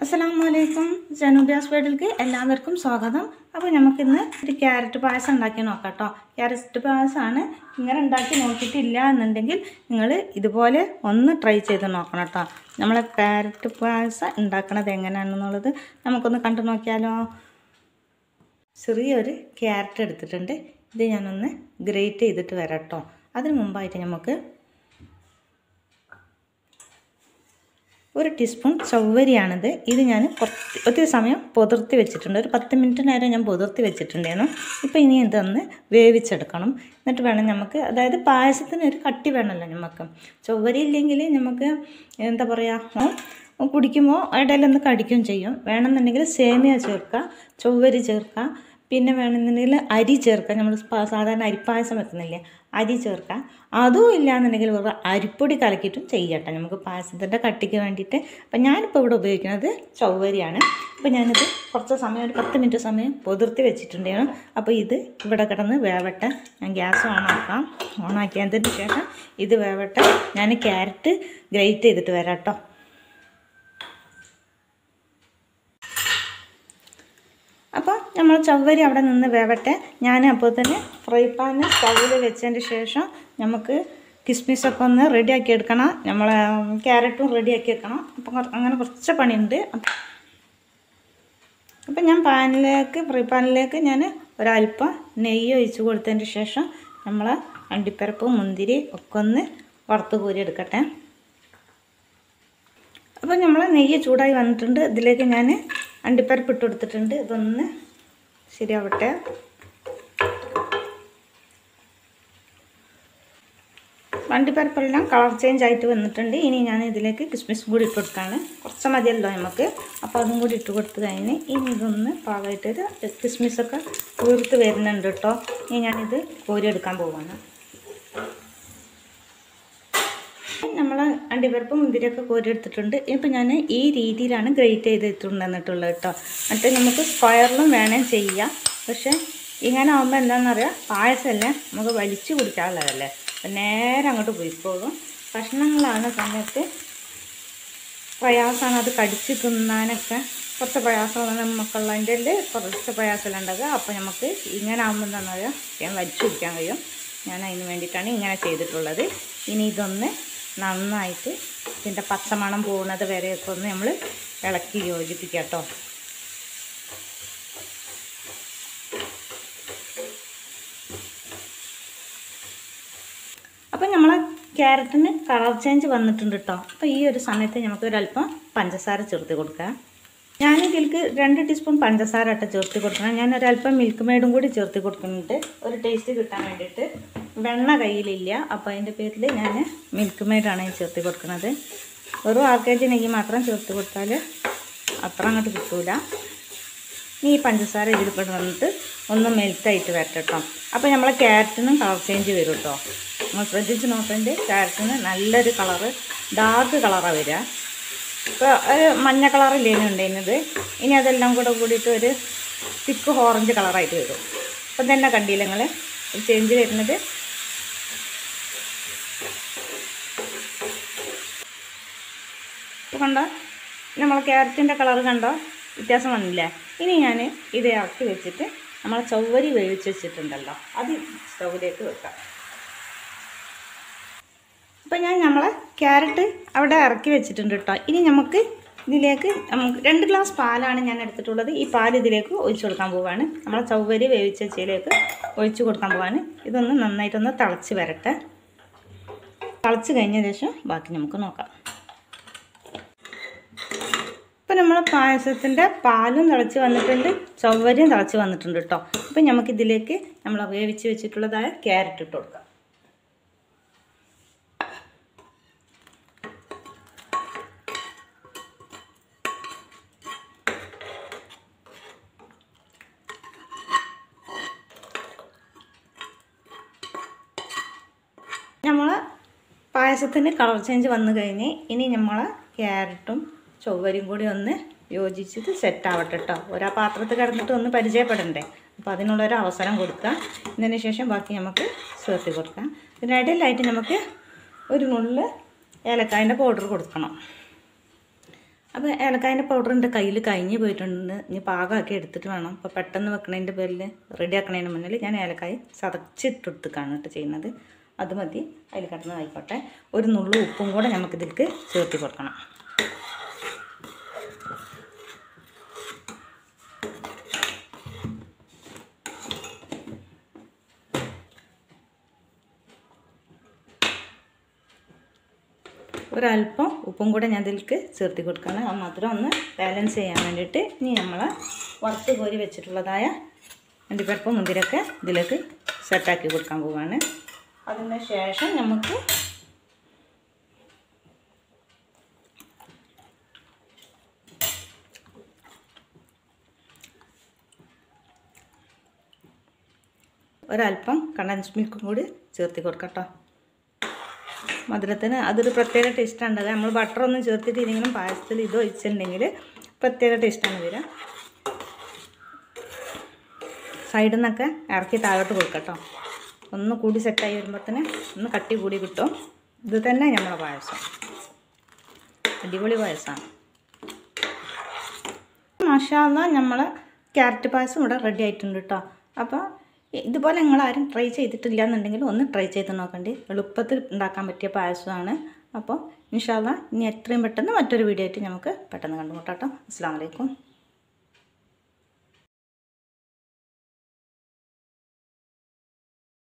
അസ്സലാമു അലൈക്കും ജനൂബിയാസ് വീട്ടിലേക്ക് എല്ലാവർക്കും സ്വാഗതം അപ്പോൾ നമുക്കിന്ന് ഒരു ക്യാരറ്റ് പായസം ഉണ്ടാക്കി നോക്കാം കേട്ടോ ക്യാരറ്റ് പായസമാണ് ഇങ്ങനെ ഉണ്ടാക്കി നോക്കിയിട്ടില്ല എന്നുണ്ടെങ്കിൽ നിങ്ങൾ ഇതുപോലെ ഒന്ന് ട്രൈ ചെയ്ത് നോക്കണം കേട്ടോ നമ്മൾ ക്യാരറ്റ് പായസം ഉണ്ടാക്കണത് എങ്ങനെയാണെന്നുള്ളത് നമുക്കൊന്ന് കണ്ടു നോക്കിയാലോ ചെറിയൊരു ക്യാരറ്റ് എടുത്തിട്ടുണ്ട് ഇത് ഞാനൊന്ന് ഗ്രേറ്റ് ചെയ്തിട്ട് വരാം കേട്ടോ അതിന് മുമ്പായിട്ട് നമുക്ക് ഒരു ടീസ്പൂൺ ചവ്വരിയാണിത് ഇത് ഞാൻ കുറച്ച് ഒത്തിരി സമയം പൊതിർത്തി വെച്ചിട്ടുണ്ട് ഒരു പത്ത് മിനിറ്റ് നേരം ഞാൻ പൊതിർത്തി വെച്ചിട്ടുണ്ടായിരുന്നു ഇപ്പോൾ ഇനി ഇതൊന്ന് വേവിച്ചെടുക്കണം എന്നിട്ട് വേണം നമുക്ക് അതായത് പായസത്തിന് ഒരു കട്ടി വേണമല്ലോ നമുക്ക് ചൊവ്വരി ഇല്ലെങ്കിൽ നമുക്ക് എന്താ പറയുക കുടിക്കുമ്പോൾ ഇടയിലൊന്ന് കടിക്കുകയും ചെയ്യും വേണമെന്നുണ്ടെങ്കിൽ സേമിയ ചേർക്കുക ചൊവ്വരി ചേർക്കുക പിന്നെ വേണമെന്നുണ്ടെങ്കിൽ അരി ചേർക്കുക നമ്മൾ സാധാരണ അരിപ്പായസം വെക്കുന്നില്ലേ അരി ചേർക്കുക അതും ഇല്ലാന്നുണ്ടെങ്കിൽ വെറുതെ അരിപ്പൊടി കലക്കിയിട്ടും ചെയ്യട്ടെ നമുക്ക് പായസത്തിൻ്റെ കട്ടിക്ക് വേണ്ടിയിട്ട് അപ്പം ഞാനിപ്പോൾ ഇവിടെ ഉപയോഗിക്കുന്നത് ചൊവ്വരിയാണ് അപ്പോൾ ഞാനിത് കുറച്ച് സമയം ഒരു പത്ത് മിനിറ്റ് സമയം പൊതിർത്തി വെച്ചിട്ടുണ്ടായിരുന്നു അപ്പോൾ ഇത് ഇവിടെ കിടന്ന് വേവട്ടെ ഞാൻ ഗ്യാസ് ഓണാക്കാം ഓണാക്കിയതിന് ശേഷം ഇത് വേവട്ടെ ഞാൻ ക്യാരറ്റ് ഗ്രേറ്റ് ചെയ്തിട്ട് വരാം കേട്ടോ അപ്പോൾ നമ്മൾ ചവ്വരി അവിടെ നിന്ന് വേവട്ടെ ഞാൻ അപ്പോൾ തന്നെ ഫ്രൈ പാൻ സ്റ്റൗവിൽ വെച്ചതിന് ശേഷം നമുക്ക് കിസ്മിസൊക്കെ ഒന്ന് റെഡിയാക്കി എടുക്കണം നമ്മൾ ക്യാരറ്റും റെഡിയാക്കി വെക്കണം അപ്പം അങ്ങനെ കുറച്ച് പണിയുണ്ട് അപ്പം ഞാൻ പാനിലേക്ക് ഫ്രൈ പാനിലേക്ക് ഞാൻ ഒരല്പം നെയ്യ് ഒഴിച്ച് കൊടുത്തതിന് ശേഷം നമ്മൾ അണ്ടിപ്പരപ്പ് മുന്തിരി ഒക്കെ ഒന്ന് വറുത്ത് കോരി എടുക്കട്ടെ അപ്പോൾ നമ്മൾ നെയ്യ് ചൂടായി വന്നിട്ടുണ്ട് ഇതിലേക്ക് ഞാൻ അണ്ടിപ്പരപ്പ് ഇട്ട് കൊടുത്തിട്ടുണ്ട് ഇതൊന്ന് ശരിയാവട്ടെ അണ്ടിപ്പരപ്പെല്ലാം കളർ ചേഞ്ച് ആയിട്ട് വന്നിട്ടുണ്ട് ഇനി ഞാൻ ഇതിലേക്ക് കിസ്മിസ് കൂടി ഇട്ട് കൊടുക്കുകയാണ് കുറച്ച് മതിയല്ലോ നമുക്ക് അപ്പോൾ അതും കൂടി ഇട്ട് കൊടുത്ത് കഴിഞ്ഞ് ഇനി ഇതൊന്ന് പാകമായിട്ട് കിസ്മിസൊക്കെ വീർത്ത് വരുന്നുണ്ട് കേട്ടോ ഇനി ഞാനിത് കോരിയെടുക്കാൻ പോവാണ് നമ്മൾ അണ്ടിപ്പരപ്പ് മുന്തിരിയൊക്കെ കോരിയെടുത്തിട്ടുണ്ട് ഇപ്പം ഞാൻ ഈ രീതിയിലാണ് ഗ്രേറ്റ് ചെയ്തിട്ടുണ്ടെന്നിട്ടുള്ളത് കേട്ടോ എന്നിട്ട് നമുക്ക് സ്ക്വയറിലും വേണേൽ ചെയ്യാം പക്ഷേ ഇങ്ങനെ ആകുമ്പോൾ എന്താണെന്നറിയാം പായസമല്ലേ നമുക്ക് വലിച്ചു കുടിക്കാനുള്ളതല്ലേ അപ്പം നേരെ അങ്ങോട്ട് പോയിക്കോളും കഷ്ണങ്ങളാണ് സമയത്ത് പ്രയാസമാണ് അത് കടിച്ച് തിന്നാനൊക്കെ കുറച്ച് പ്രയാസമാണ് നമുക്കുള്ളതിൻ്റെ കുറച്ച് പ്രയാസമെല്ലാം ഉണ്ടാകുക അപ്പോൾ നമുക്ക് ഇങ്ങനെ ആകുമ്പോൾ എന്താണെന്ന് പറയാം ഞാൻ വലിച്ചു കുടിക്കാൻ കഴിയും ഞാൻ അതിന് വേണ്ടിയിട്ടാണ് ഇങ്ങനെ ചെയ്തിട്ടുള്ളത് ഇനി ഇതൊന്ന് നന്നായിട്ട് ഇതിൻ്റെ പച്ചമണം പോകുന്നത് വരെയൊക്കെ ഒന്ന് നമ്മൾ ഇളക്കി യോജിപ്പിക്കുക കേട്ടോ അപ്പം നമ്മൾ ക്യാരറ്റിന് കളർ ചേഞ്ച് വന്നിട്ടുണ്ട് കേട്ടോ അപ്പോൾ ഈ ഒരു സമയത്ത് നമുക്ക് ഒരല്പം പഞ്ചസാര ചേർത്ത് കൊടുക്കാം ഞാനിതിലേക്ക് രണ്ട് ടീസ്പൂൺ പഞ്ചസാര ഇട്ട് ചേർത്ത് കൊടുക്കണം ഞാൻ ഒരല്പം മിൽക്ക് മെയ്ഡും കൂടി ചേർത്ത് കൊടുക്കുന്നുണ്ട് ഒരു ടേസ്റ്റ് കിട്ടാൻ വേണ്ടിയിട്ട് വെണ്ണ കയ്യിലില്ല അപ്പോൾ അതിൻ്റെ പേരിൽ ഞാൻ മിൽക്ക് മെയ്ഡാണ് ചേർത്ത് കൊടുക്കുന്നത് വെറും ആർ കെ ജി നെയ്യ് മാത്രം ചേർത്ത് കൊടുത്താൽ അത്ര അങ്ങോട്ട് കിട്ടൂല ഈ പഞ്ചസാര ഇതിൽ കൂടെ വന്നിട്ട് ഒന്ന് മെൽറ്റായിട്ട് വരട്ടെ കേട്ടോ അപ്പോൾ നമ്മളെ ക്യാരറ്റിനും കളർ ചേഞ്ച് വരും കേട്ടോ നമ്മൾ ശ്രദ്ധിച്ച് നോക്കേണ്ട ക്യാരറ്റിന് നല്ലൊരു കളറ് ഡാർക്ക് കളറാണ് വരിക ഇപ്പോൾ ഒരു മഞ്ഞ കളറില്ലേനും ഉണ്ടായിരുന്നത് ഇനി അതെല്ലാം കൂടെ കൂടിയിട്ട് ഒരു തിക്ക് ഓറഞ്ച് കളറായിട്ട് വരും അപ്പം തന്നെ കണ്ടില്ല നിങ്ങൾ ചേഞ്ച് വരുന്നത് ഇപ്പോൾ കണ്ടോ നമ്മൾ ക്യാരറ്റിൻ്റെ കളർ കണ്ടോ വ്യത്യാസം വന്നില്ലേ ഇനി ഞാൻ ഇത് ഇറക്കി വെച്ചിട്ട് നമ്മൾ ചവ്വരി വേവിച്ച് വെച്ചിട്ടുണ്ടല്ലോ അത് സ്റ്റൗവിലേക്ക് വെക്കാം അപ്പം ഞാൻ നമ്മളെ ക്യാരറ്റ് അവിടെ ഇറക്കി വെച്ചിട്ടുണ്ട് കേട്ടോ ഇനി നമുക്ക് ഇതിലേക്ക് നമുക്ക് രണ്ട് ഗ്ലാസ് പാലാണ് ഞാൻ എടുത്തിട്ടുള്ളത് ഈ പാൽ ഇതിലേക്ക് ഒഴിച്ചു കൊടുക്കാൻ പോവാണ് നമ്മളെ ചവ്വരി വേവിച്ച വെച്ചതിലേക്ക് ഒഴിച്ചു കൊടുക്കാൻ പോവാണ് ഇതൊന്ന് നന്നായിട്ടൊന്ന് തിളച്ച് വരട്ടെ തിളച്ച് കഴിഞ്ഞ ശേഷം ബാക്കി നമുക്ക് നോക്കാം ഇപ്പം നമ്മൾ പായസത്തിൻ്റെ പാലും തിളച്ച് വന്നിട്ടുണ്ട് ചവ്വരിയും തിളച്ച് വന്നിട്ടുണ്ട് കേട്ടോ അപ്പം നമുക്കിതിലേക്ക് നമ്മൾ വേവിച്ച് വെച്ചിട്ടുള്ളതായ ക്യാരറ്റ് ഇട്ട് കൊടുക്കാം നമ്മൾ പായസത്തിന് കളർ ചേഞ്ച് വന്നു കഴിഞ്ഞ് ഇനി നമ്മൾ ക്യാരറ്റും ചൊവ്വരും കൂടി ഒന്ന് യോജിച്ചിട്ട് സെറ്റ് ആവട്ടെ കേട്ടോ ഒരാ പാത്രത്തിൽ കിടന്നിട്ട് ഒന്ന് പരിചയപ്പെടണ്ടേ അപ്പോൾ അതിനുള്ളൊരു അവസരം കൊടുക്കുക ഇതിന് ശേഷം ബാക്കി നമുക്ക് ചേർത്ത് കൊടുക്കാം ഇതിനിടയിലായിട്ട് നമുക്ക് ഒരു നുള്ളിൽ ഏലക്കായൻ്റെ പൗഡർ കൊടുക്കണം അപ്പോൾ ഏലക്കായൻ്റെ പൗഡർ എൻ്റെ കയ്യിൽ കഴിഞ്ഞ് പോയിട്ടുണ്ട് ഇനി പാകമാക്കി എടുത്തിട്ട് വേണം അപ്പോൾ പെട്ടെന്ന് വെക്കണതിൻ്റെ പേരിൽ റെഡി ആക്കണതിന് മുന്നിൽ ഞാൻ ഏലക്കായ ചതച്ചിട്ടെടുത്തിക്കാണ് കേട്ടോ ചെയ്യുന്നത് അത് മതി അതിൽ കിടന്നതായിക്കോട്ടെ ഒരു നുള്ളു ഉപ്പും കൂടെ നമുക്കിതിലേക്ക് ചേർത്തി കൊടുക്കണം ഒരല്പം ഉപ്പും കൂടെ ഞാൻ ഇതിലേക്ക് ചേർത്തി കൊടുക്കണം ആ മധുരം ഒന്ന് ബാലൻസ് ചെയ്യാൻ വേണ്ടിയിട്ട് ഇനി നമ്മൾ വറുത്ത് കോരി വെച്ചിട്ടുള്ളതായ അണ്ടിപ്പരിപ്പ് മുന്തിരൊക്കെ ഇതിലേക്ക് സെറ്റാക്കി കൊടുക്കാൻ പോവാണ് അതിന് ശേഷം നമുക്ക് ഒരല്പം കണ്ടൻസ് മിൽക്കും കൂടി ചേർത്തി കൊടുക്കട്ടോ മധുരത്തിന് അതൊരു പ്രത്യേക ടേസ്റ്റാണ് ഉണ്ടാകുക നമ്മൾ ബട്ടറൊന്നും ചേർത്തിട്ടില്ലെങ്കിലും പായസത്തിൽ ഇത് ഒഴിച്ചിട്ടുണ്ടെങ്കിൽ പ്രത്യേക ടേസ്റ്റാണ് വരിക സൈഡിൽ നിന്നൊക്കെ ഇറക്കി താഴോട്ട് കൊടുക്കട്ടോ ഒന്ന് കൂടി സെറ്റായി വരുമ്പോഴത്തേന് ഒന്ന് കട്ടി കൂടി കിട്ടും ഇത് തന്നെ നമ്മളെ പായസം അടിപൊളി പായസമാണ് മാഷാല്ല നമ്മൾ ക്യാരറ്റ് പായസം ഇവിടെ റെഡി ആയിട്ടുണ്ട് കേട്ടോ അപ്പോൾ ഇതുപോലെ നിങ്ങൾ ആരും ട്രൈ ചെയ്തിട്ടില്ല എന്നുണ്ടെങ്കിൽ ഒന്ന് ട്രൈ ചെയ്ത് നോക്കണ്ടേ എളുപ്പത്തിൽ ഉണ്ടാക്കാൻ പറ്റിയ പായസമാണ് അപ്പോൾ ഇൻഷാല്ല ഇനി എത്രയും പെട്ടെന്ന് മറ്റൊരു വീഡിയോ ആയിട്ട് നമുക്ക് പെട്ടെന്ന് കണ്ടുമുട്ടാം കേട്ടോ അസ്സാം വലൈക്കും